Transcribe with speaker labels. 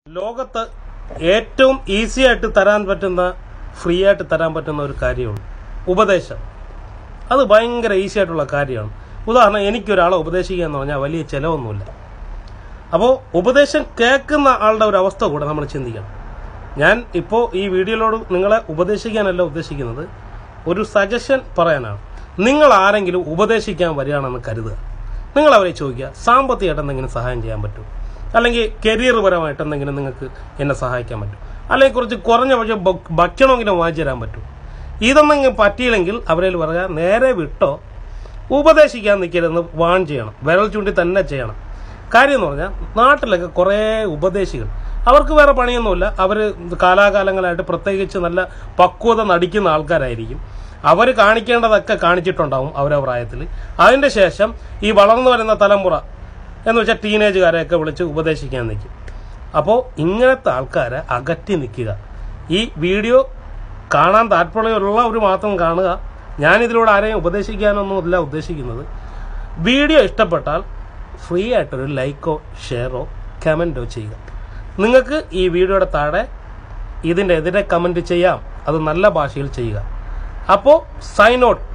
Speaker 1: ലോകത്ത് ഏറ്റവും ഈസി ആയിട്ട് തരാൻ പറ്റുന്ന ഫ്രീ ആയിട്ട് തരാൻ പറ്റുന്ന ഒരു കാര്യമാണ് ഉപദേശം അത് ഭയങ്കര ഈസി ആയിട്ടുള്ള കാര്യമാണ് ഉദാഹരണം എനിക്കൊരാളെ ഉപദേശിക്കുക എന്ന് പറഞ്ഞാൽ വലിയ ചിലവൊന്നുമില്ല അപ്പോൾ ഉപദേശം കേൾക്കുന്ന ആളുടെ ഒരു അവസ്ഥ കൂടെ നമ്മൾ ചിന്തിക്കണം ഞാൻ ഇപ്പോൾ ഈ വീഡിയോയിലോട് നിങ്ങളെ ഉപദേശിക്കാനല്ല ഉദ്ദേശിക്കുന്നത് ഒരു സജഷൻ പറയാനാണ് നിങ്ങൾ ആരെങ്കിലും ഉപദേശിക്കാൻ വരികയാണെന്ന് കരുതുക നിങ്ങൾ അവരെ ചോദിക്കുക സാമ്പത്തികമായിട്ട് എന്തെങ്കിലും സഹായം ചെയ്യാൻ പറ്റും അല്ലെങ്കിൽ കരിയർ പരമായിട്ട് എന്തെങ്കിലും നിങ്ങൾക്ക് എന്നെ സഹായിക്കാൻ പറ്റും അല്ലെങ്കിൽ കുറച്ച് കുറഞ്ഞ പക്ഷേ ഭക്ഷണമെങ്കിലും വാങ്ങിച്ചു തരാൻ പറ്റും ഇതൊന്നെങ്കിലും പറ്റിയില്ലെങ്കിൽ അവരിൽ പറയുക നേരെ വിട്ടോ ഉപദേശിക്കാൻ നിൽക്കരുതെന്ന് വാൺ ചെയ്യണം വിരൽ ചൂണ്ടി തന്നെ ചെയ്യണം കാര്യം എന്ന് പറഞ്ഞാൽ നാട്ടിലൊക്കെ കുറേ ഉപദേശികൾ അവർക്ക് വേറെ പണിയൊന്നുമില്ല അവർ കാലാകാലങ്ങളായിട്ട് പ്രത്യേകിച്ച് നല്ല പക്വത നടിക്കുന്ന ആൾക്കാരായിരിക്കും അവർ കാണിക്കേണ്ടതൊക്കെ കാണിച്ചിട്ടുണ്ടാവും അവരെ പ്രായത്തിൽ അതിൻ്റെ ശേഷം ഈ വളർന്നു വരുന്ന തലമുറ എന്ന് വെച്ചാൽ ടീനേജുകാരെയൊക്കെ വിളിച്ച് ഉപദേശിക്കാൻ നിൽക്കും അപ്പോൾ ഇങ്ങനത്തെ ആൾക്കാരെ അകറ്റി നിൽക്കുക ഈ വീഡിയോ കാണാൻ താല്പര്യമുള്ളവർ മാത്രം കാണുക ഞാനിതിലൂടെ ആരെയും ഉപദേശിക്കാനൊന്നുമല്ല ഉദ്ദേശിക്കുന്നത് വീഡിയോ ഇഷ്ടപ്പെട്ടാൽ ഫ്രീ ആയിട്ടൊരു ലൈക്കോ ഷെയറോ കമൻറ്റോ ചെയ്യുക നിങ്ങൾക്ക് ഈ വീഡിയോയുടെ താഴെ ഇതിൻ്റെ എതിരെ കമൻറ്റ് ചെയ്യാം അത് നല്ല ഭാഷയിൽ ചെയ്യുക അപ്പോൾ സൈൻ ഔട്ട്